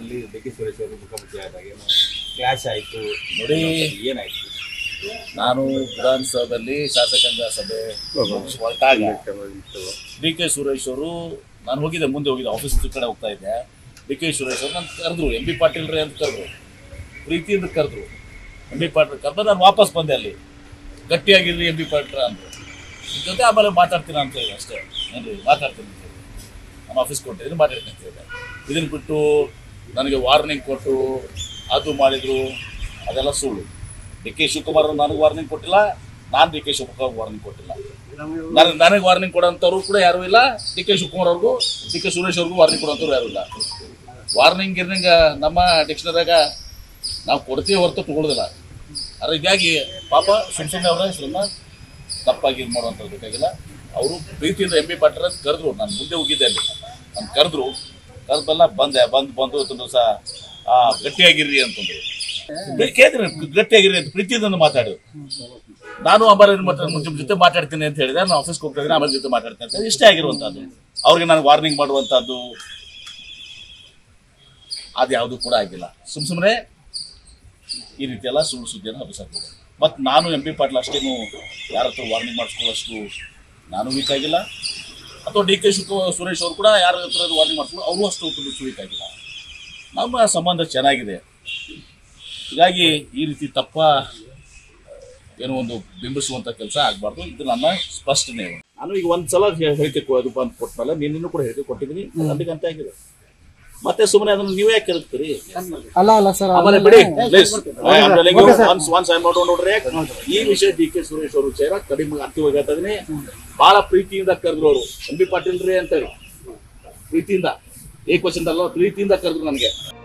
ಸಂದರ್ಭದಲ್ಲಿ D K Suresh ಅವರು ಮುಖ್ಯಮಂತ್ರಿ ಆದಾಗ ಏನೋ ಕ್ಲಾಶ್ ಆಯ್ತು ನೋಡಿ ಏನಾಯ್ತು ನಾನು ವಿಧಾನಸೌಧದಲ್ಲಿ ಶಾಸಕಾಂಗ ಸಭೆ ಮುಗಿಸಿ ಹೊರಟಾಗ ಡಿ ಕೆ ಸುರೇಶ್ ಅವರು ನಾನು ಹೋಗಿದ್ದೆ ಮುಂದೆ ಹೋಗಿದ್ದೆ ಆಫೀಸ್ ಕಡೆ ಹೋಗ್ತಾ ಇದ್ದೆ ಡಿ ಕೆ ಸುರೇಶ್ ಅವರು ನಾನು ಕರೆದ್ರು ಎಂ ಬಿ ಪಾಟೀಲ್ ರೀ ಅಂತ ಕರೆದ್ರು ಪ್ರೀತಿಯಿಂದ ಕರೆದ್ರು ಎಂ ಬಿ ಪಾಟೀಲ್ ಕರೆದು ನಾನು ವಾಪಸ್ ಬಂದೆ ಅಲ್ಲಿ ಗಟ್ಟಿಯಾಗಿರ್ರಿ ಎಂ ಬಿ ಪಾಟೀಲ್ ಅಂದರು ನಿಮ್ ಜೊತೆ ಆಮೇಲೆ ಮಾತಾಡ್ತೀನಿ ಅಂತ ಹೇಳಿ ಅಷ್ಟೇ ಏನ್ರಿ ಮಾತಾಡ್ತೀನಿ ಅಂತ ಹೇಳಿ ನಾನು ಆಫೀಸ್ ಕೊಟ್ಟಿದ್ದೀನಿ ಮಾತಾಡ್ತೀನಿ ಅಂತ ಹೇಳಿದೆ ಇದನ್ನ ಬಿಟ್ಟು ನನಗೆ ವಾರ್ನಿಂಗ್ ಕೊಟ್ಟು ಅದು ಮಾಡಿದ್ರು ಅದೆಲ್ಲ ಸುಳ್ಳು ಡಿ ಕೆ ಶಿವಕುಮಾರ್ ಅವ್ರು ನನಗೆ ವಾರ್ನಿಂಗ್ ಕೊಟ್ಟಿಲ್ಲ ನಾನು ಡಿ ಕೆ ಶಿವಕುಮಾರ್ ವಾರ್ನಿಂಗ್ ಕೊಟ್ಟಿಲ್ಲ ನನಗೆ ನನಗೆ ವಾರ್ನಿಂಗ್ ಕೊಡೋಂಥವ್ರು ಕೂಡ ಯಾರೂ ಇಲ್ಲ ಡಿ ಕೆ ಶಿವಕುಮಾರ್ ಅವ್ರಿಗೂ ಡಿ ಕೆ ಸುರೇಶ್ ಅವ್ರಿಗೂ ವಾರ್ನಿಂಗ್ ಕೊಡೋಂಥವ್ರು ಯಾರೂ ಇಲ್ಲ ವಾರ್ನಿಂಗ್ ಗಿರ್ನಿಂಗ್ ನಮ್ಮ ಡಿಕ್ಷನರಿಯಾಗ ನಾವು ಕೊಡ್ತೀವಿ ಹೊರತು ತಗೊಳ್ಳೋದಿಲ್ಲ ಅದ್ರ ಹೀಗಾಗಿ ಪಾಪ ಸುಮ್ ಸುಮ್ಮನೆ ಅವರ ಹೆಸರನ್ನ ತಪ್ಪಾಗಿ ಇದು ಮಾಡುವಂಥದ್ದು ಬೇಕಾಗಿಲ್ಲ ಅವರು ಪ್ರೀತಿಯಿಂದ ಎಂ ಬಿ ಪಾಟೀಲ್ ಅಂತ ಕರೆದ್ರು ನಾನು ಮುಂದೆ ಹೋಗಿದ್ದೆ ಅಲ್ಲಿ ನಾನು ಕರೆದ್ರು ಕರೆದಲ್ಲ ಬಂದೆ ಬಂದು ಬಂದು ಒಂದು ದಿವಸ ಗಟ್ಟಿಯಾಗಿರ್ರಿ ಅಂತಂದ್ರು ಕೇಳಿದ್ರೆ ಗಟ್ಟಿಯಾಗಿರ್ರಿ ಅಂತ ಪ್ರೀತಿಯಿಂದ ಮಾತಾಡಿದ್ರು ನಾನು ಅಮರ ನಿಮ್ಮ ಜೊತೆ ಮಾತಾಡ್ತೀನಿ ಅಂತ ಹೇಳಿದೆ ನಾನು ಆಫೀಸ್ಗೆ ಹೋಗ್ತಾ ಇದ್ದೀನಿ ಅಮರ ಜೊತೆ ಮಾತಾಡ್ತೀನಿ ಅಂತ ಇಷ್ಟೇ ಆಗಿರುವಂತಹದ್ದು ಅವ್ರಿಗೆ ನಾನು ವಾರ್ನಿಂಗ್ ಮಾಡುವಂತಹದ್ದು ಅದು ಯಾವುದು ಕೂಡ ಆಗಿಲ್ಲ ಸುಮ್ ಸುಮ್ಮನೆ ಈ ರೀತಿ ಎಲ್ಲ ಸುಳ್ಳು ಸುದ್ದಿಯನ್ನು ಹಬ್ಬಿಸಬಹುದು ಮತ್ತು ನಾನು ಎಂ ಪಿ ಪಾಟೀಲ್ ಅಷ್ಟೇನು ಯಾರ ಹತ್ರ ವಾರ್ನಿಂಗ್ ಮಾಡಿಸ್ಕೊಳ್ಳೋಷ್ಟು ನಾನು ವೀಕ್ ಆಗಿಲ್ಲ ಅಥವಾ ಡಿ ಕೆ ಶಿವ ಸುರೇಶ್ ಅವರು ಕೂಡ ಯಾರ ಹತ್ರ ವಾರ್ನಿಂಗ್ ಮಾಡಿಸ್ಕೊಂಡು ಅವರು ಅಷ್ಟು ವೀಕ್ ಆಗಿಲ್ಲ ನಮ್ಮ ಸಂಬಂಧ ಚೆನ್ನಾಗಿದೆ ಹೀಗಾಗಿ ಈ ರೀತಿ ತಪ್ಪ ಏನೋ ಒಂದು ಬಿಂಬಿಸುವಂತ ಕೆಲಸ ಆಗಬಾರ್ದು ಇದು ನನ್ನ ಸ್ಪಷ್ಟನೆ ನಾನು ಈಗ ಒಂದ್ ಸಲ ಹೇ- ಹೇಳಿಕೆ ಕೊ- ಅದು ಬಂದು ಕೊಟ್ಟನಲ್ಲ ನಿನ್ನೂ ಕೂಡ ಹೇಳಿಕೆ ಕೊಟ್ಟಿದ್ದೀನಿ ಅದಕ್ಕೆ ಅಂತ ಆಗಿದೆ ಮತ್ತೆ ಸುಮ್ಮನೆ ಅದನ್ನು ನೀವೇ ಯಾಕೆ ಕರೆದ್ತೀರಿ ಅಲ್ಲ ಅಲ್ಲ ಸರ್ ಆಮೇಲೆ ಬಿಡಿ please once once I not ನೋಡ್ರಿ ಈ ವಿಷಯ ಡಿ ಕೆ ಸುರೇಶ್ ಅವರು ವಿಚಾರ ಕಡಿಮೆ ಅಂತಿಮವಾಗಿ ಹೇಳ್ತಾ ಇದೀನಿ ಬಹಳ ಪ್ರೀತಿಯಿಂದ ಕರೆದ್ರು ಅವರು ಎಂ ಬಿ ಪಾಟೀಲ್ ರೀ ಅಂತ ಹೇಳಿ ಪ್ರೀತಿಯಿಂದ ಏಕವಚನದಲ್ಲ ಪ್ರೀತಿಯಿಂದ ಕರೆದ್ರು ನನಗೆ